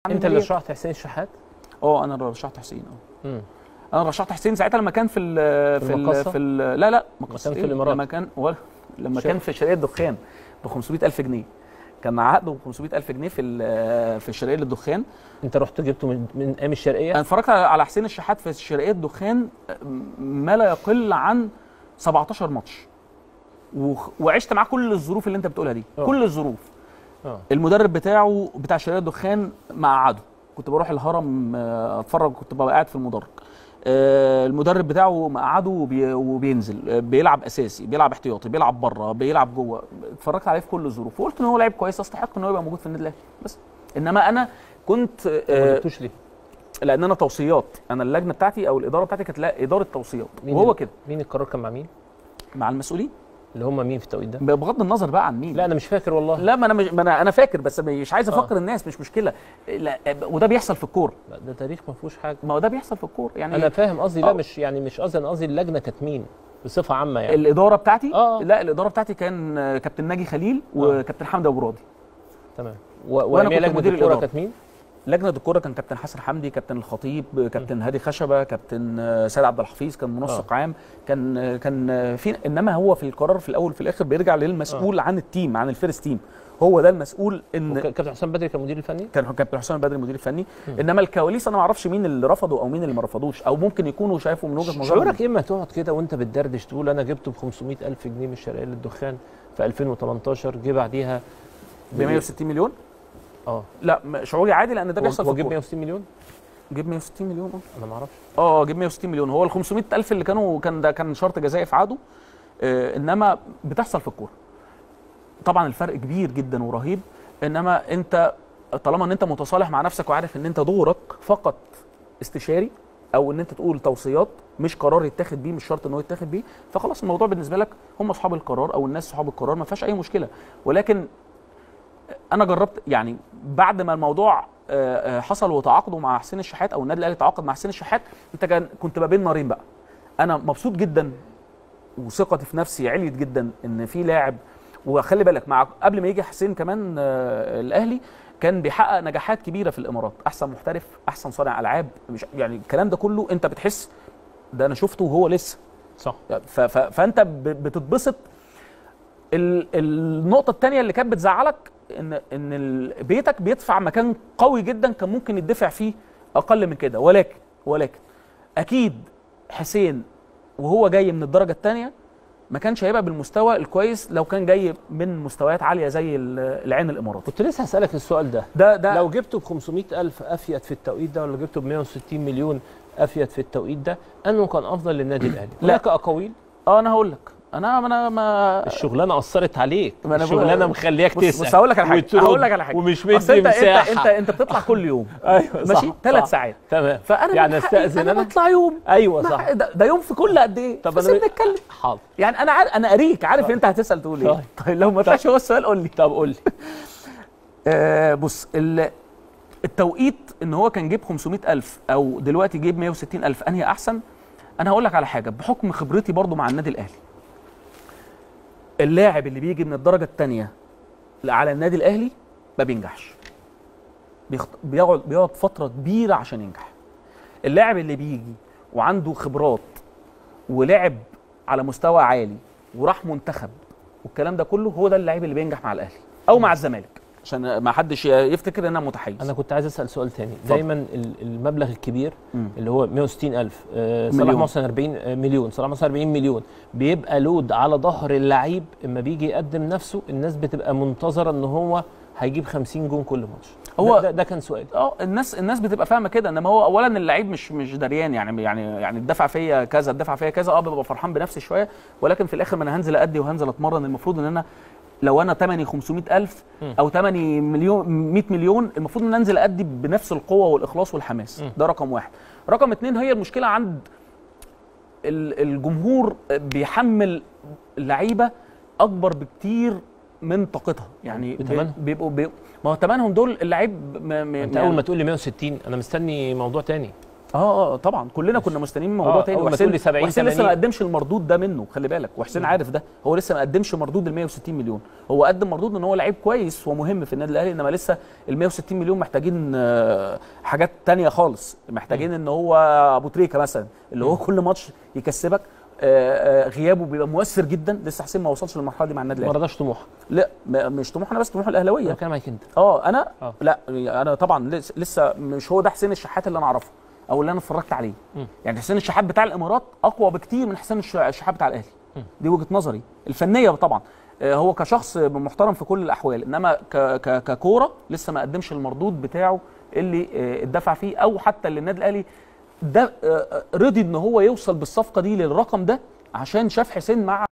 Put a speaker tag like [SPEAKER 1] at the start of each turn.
[SPEAKER 1] انت اللي رشحت حسين الشحات
[SPEAKER 2] اه انا اللي رشحت حسين اه
[SPEAKER 1] امم
[SPEAKER 2] انا رشحت حسين ساعتها لما كان في ال في ال
[SPEAKER 1] المقصة؟
[SPEAKER 2] في ال لا لا مقصة
[SPEAKER 1] كان في
[SPEAKER 2] إيه؟
[SPEAKER 1] الإمارات.
[SPEAKER 2] لما كان ولا لما
[SPEAKER 1] شرق.
[SPEAKER 2] كان في شرقيه الدخان ب 500000 جنيه كان عقده ب 500000 جنيه في ال- في شرقيه الدخان
[SPEAKER 1] انت رحت جبته من من ايام الشرقيه
[SPEAKER 2] انا اتفرجت على حسين الشحات في شرقيه الدخان ما لا يقل عن 17 ماتش وخ- وعشت معاه كل الظروف اللي انت بتقولها دي
[SPEAKER 1] آه.
[SPEAKER 2] كل الظروف
[SPEAKER 1] اه
[SPEAKER 2] المدرب بتاعه بتاع شرقيه الدخان مقعده كنت بروح الهرم آه، اتفرج كنت ببقى قاعد في المدرج آه، المدرب بتاعه مقعده وبي- وبينزل آه، بيلعب اساسي بيلعب احتياطي بيلعب بره بيلعب جوه اتفرجت عليه في كل الظروف وقلت ان هو لعيب كويس يستحق ان هو يبقى موجود في النادي الاهلي بس انما انا كنت
[SPEAKER 1] ما
[SPEAKER 2] آه،
[SPEAKER 1] جبتوش ليه؟
[SPEAKER 2] لان انا توصيات انا اللجنه بتاعتي او الاداره بتاعتي كانت لا اداره توصيات
[SPEAKER 1] مين
[SPEAKER 2] وهو
[SPEAKER 1] ال-
[SPEAKER 2] كده
[SPEAKER 1] مين القرار كان مع مين؟
[SPEAKER 2] مع المسؤولين
[SPEAKER 1] اللي هم مين في التوقيت ده؟
[SPEAKER 2] بغض النظر بقى عن مين
[SPEAKER 1] لا انا مش فاكر والله
[SPEAKER 2] لا ما انا مش ما انا انا فاكر بس مش عايز
[SPEAKER 1] آه.
[SPEAKER 2] افكر الناس مش مشكله لا وده بيحصل في الكوره
[SPEAKER 1] لا ده تاريخ ما فيهوش حاجه
[SPEAKER 2] ما هو ده بيحصل في الكوره يعني
[SPEAKER 1] انا فاهم قصدي لا
[SPEAKER 2] آه.
[SPEAKER 1] مش يعني مش قصدي انا قصدي اللجنه كانت مين بصفه عامه يعني
[SPEAKER 2] الاداره بتاعتي
[SPEAKER 1] آه.
[SPEAKER 2] لا الاداره بتاعتي كان آه، كابتن ناجي خليل وكابتن حمدي ابو راضي
[SPEAKER 1] تمام و- وأمير
[SPEAKER 2] كنت
[SPEAKER 1] لجنه
[SPEAKER 2] مدير
[SPEAKER 1] الكوره
[SPEAKER 2] الإدارة.
[SPEAKER 1] كانت مين؟
[SPEAKER 2] لجنه الكوره كان كابتن حسن حمدي كابتن الخطيب كابتن هادي خشبه كابتن آه، سيد عبد الحفيظ كان منسق عام كان آه، كان آه، في انما هو في القرار في الاول وفي الاخر بيرجع للمسؤول عن التيم عن الفيرست تيم هو ده المسؤول ان
[SPEAKER 1] وك- كابتن حسام بدري كان مدير الفني؟
[SPEAKER 2] كان كابتن حسام البدري المدير الفني انما الكواليس انا ما اعرفش مين اللي رفضوا او مين اللي ما رفضوش او ممكن يكونوا شافوا من وجهه نظرهم
[SPEAKER 1] شعورك ايه اما تقعد كده وانت بتدردش تقول انا جبته ب 500 الف جنيه من الشرقيه للدخان في 2018 جه بعديها
[SPEAKER 2] ب 160 مليون
[SPEAKER 1] اه
[SPEAKER 2] لا م- شعوري عادي لان ده بيحصل في
[SPEAKER 1] هو جيب
[SPEAKER 2] الكورة.
[SPEAKER 1] 160 مليون؟
[SPEAKER 2] جيب 160 مليون اه
[SPEAKER 1] انا ما اعرفش
[SPEAKER 2] اه جيب 160 مليون هو ال 500 الف اللي كانوا كان ده كان شرط جزائي في عقده آه انما بتحصل في الكوره طبعا الفرق كبير جدا ورهيب انما انت طالما ان انت متصالح مع نفسك وعارف ان انت دورك فقط استشاري او ان انت تقول توصيات مش قرار يتاخد بيه مش شرط ان هو يتاخد بيه فخلاص الموضوع بالنسبه لك هم اصحاب القرار او الناس صحاب القرار ما فيهاش اي مشكله ولكن انا جربت يعني بعد ما الموضوع آه، آه، حصل وتعاقدوا مع حسين الشحات او النادي الاهلي تعاقد مع حسين الشحات انت كان كنت ما بين نارين بقى انا مبسوط جدا وثقتي في نفسي عليت جدا ان في لاعب وخلي بالك مع قبل ما يجي حسين كمان آه، الاهلي كان بيحقق نجاحات كبيره في الامارات احسن محترف احسن صانع العاب مش يعني الكلام ده كله انت بتحس ده انا شفته وهو لسه
[SPEAKER 1] صح
[SPEAKER 2] ف ف فانت ب- بتتبسط ال- النقطة التانية اللي كانت بتزعلك ان ان ال- بيتك بيدفع مكان قوي جدا كان ممكن يدفع فيه اقل من كده ولكن ولكن اكيد حسين وهو جاي من الدرجة الثانية ما كانش هيبقى بالمستوى الكويس لو كان جاي من مستويات عالية زي ال- العين الاماراتي
[SPEAKER 1] كنت لسه هسالك السؤال ده
[SPEAKER 2] ده ده
[SPEAKER 1] لو جبته ب 500 الف افيد في التوقيت ده ولا جبته ب 160 مليون افيد في التوقيت ده انه كان افضل للنادي الاهلي
[SPEAKER 2] لا.
[SPEAKER 1] هناك اقاويل
[SPEAKER 2] اه انا هقول لك انا انا ما
[SPEAKER 1] الشغلانه اثرت عليك
[SPEAKER 2] ما أنا
[SPEAKER 1] الشغلانه
[SPEAKER 2] بقول-
[SPEAKER 1] مخلياك
[SPEAKER 2] بص
[SPEAKER 1] تسال
[SPEAKER 2] بص هقول لك على حاجه
[SPEAKER 1] وترد
[SPEAKER 2] هقول لك على حاجه
[SPEAKER 1] ومش
[SPEAKER 2] أصل
[SPEAKER 1] مدي
[SPEAKER 2] انت
[SPEAKER 1] مساحه
[SPEAKER 2] انت انت انت بتطلع كل يوم
[SPEAKER 1] ايوه
[SPEAKER 2] ماشي
[SPEAKER 1] صح
[SPEAKER 2] ثلاث
[SPEAKER 1] صح.
[SPEAKER 2] ساعات
[SPEAKER 1] تمام
[SPEAKER 2] فانا
[SPEAKER 1] يعني
[SPEAKER 2] من حقي
[SPEAKER 1] استاذن
[SPEAKER 2] انا
[SPEAKER 1] انا
[SPEAKER 2] بطلع يوم
[SPEAKER 1] ايوه
[SPEAKER 2] ما-
[SPEAKER 1] صح
[SPEAKER 2] ده, ده يوم في كل قد ايه
[SPEAKER 1] طب
[SPEAKER 2] طب
[SPEAKER 1] أنا-
[SPEAKER 2] انا نتكلم
[SPEAKER 1] حاضر
[SPEAKER 2] يعني انا عارف انا قاريك عارف انت هتسال تقول ايه
[SPEAKER 1] طيب.
[SPEAKER 2] طيب لو ما طلعش هو السؤال قول لي
[SPEAKER 1] طب قول لي
[SPEAKER 2] آه بص ال- التوقيت ان هو كان جيب 500000 او دلوقتي جيب 160000 انهي احسن انا هقول لك على حاجه بحكم خبرتي برضو مع النادي الاهلي اللاعب اللي بيجي من الدرجه الثانيه على النادي الاهلي ما بينجحش بيخط... بيقعد بيقعد فتره كبيره عشان ينجح اللاعب اللي بيجي وعنده خبرات ولعب على مستوى عالي وراح منتخب والكلام ده كله هو ده اللاعب اللي بينجح مع الاهلي او مع الزمالك عشان ما حدش يفتكر ان انا متحيز
[SPEAKER 1] انا كنت عايز اسال سؤال تاني
[SPEAKER 2] اتفضل.
[SPEAKER 1] دايما ال- المبلغ الكبير
[SPEAKER 2] مم.
[SPEAKER 1] اللي هو 160 الف آه صلاح
[SPEAKER 2] مليون.
[SPEAKER 1] محسن 40 آه، مليون صلاح محسن 40 مليون بيبقى لود على ظهر اللعيب اما بيجي يقدم نفسه الناس بتبقى منتظره ان هو هيجيب 50 جون كل ماتش
[SPEAKER 2] هو-
[SPEAKER 1] ده, ده, ده كان سؤالي
[SPEAKER 2] اه الناس الناس بتبقى فاهمه كده انما هو اولا اللعيب مش مش دريان يعني يعني يعني الدفع فيا كذا الدفع فيا كذا اه ببقى فرحان بنفسي شويه ولكن في الاخر ما انا هنزل ادي وهنزل اتمرن المفروض ان انا لو انا ثمني 500000
[SPEAKER 1] مم.
[SPEAKER 2] او ثمني مليون 100 مليون المفروض ان انزل ادي بنفس القوه والاخلاص والحماس
[SPEAKER 1] مم.
[SPEAKER 2] ده رقم واحد رقم اتنين هي المشكله عند ال- الجمهور بيحمل اللعيبه اكبر بكتير من طاقتها يعني بي-
[SPEAKER 1] بتمنهم.
[SPEAKER 2] بيبقوا بيبقوا ما هو ثمنهم دول اللعيب م- م-
[SPEAKER 1] انت
[SPEAKER 2] يعني-
[SPEAKER 1] اول ما تقول لي 160 انا مستني موضوع تاني
[SPEAKER 2] اه اه طبعا كلنا كنا مستنيين موضوع
[SPEAKER 1] آه،
[SPEAKER 2] تاني
[SPEAKER 1] أول ما
[SPEAKER 2] وحسين
[SPEAKER 1] تقولي 70
[SPEAKER 2] وحسين لسه
[SPEAKER 1] 80.
[SPEAKER 2] ما قدمش المردود ده منه خلي بالك وحسين عارف ده هو لسه ما قدمش مردود ال 160 مليون هو قدم مردود ان هو لعيب كويس ومهم في النادي الاهلي انما لسه ال 160 مليون محتاجين آه، حاجات تانية خالص محتاجين ان هو ابو تريكه مثلا اللي هو كل ماتش يكسبك آه، آه، غيابه بيبقى مؤثر جدا لسه حسين ما وصلش للمرحله دي مع النادي
[SPEAKER 1] ما
[SPEAKER 2] الاهلي
[SPEAKER 1] رضاش طموح
[SPEAKER 2] لا م- مش طموح انا بس طموح
[SPEAKER 1] انا
[SPEAKER 2] الاهلاويه
[SPEAKER 1] بتكلم عليك انت
[SPEAKER 2] اه انا
[SPEAKER 1] آه.
[SPEAKER 2] لا انا طبعا لس- لسه مش هو ده حسين الشحات اللي انا اعرفه او اللي انا اتفرجت عليه
[SPEAKER 1] مم.
[SPEAKER 2] يعني حسين الشحات بتاع الامارات اقوى بكتير من حسين الش- الشحات بتاع الاهلي دي وجهه نظري الفنيه طبعا آه، هو كشخص محترم في كل الاحوال انما ك- ك- ككوره لسه ما قدمش المردود بتاعه اللي آه، اتدفع فيه او حتى اللي النادي الاهلي ده آه، آه، رضي ان هو يوصل بالصفقه دي للرقم ده عشان شاف حسين مع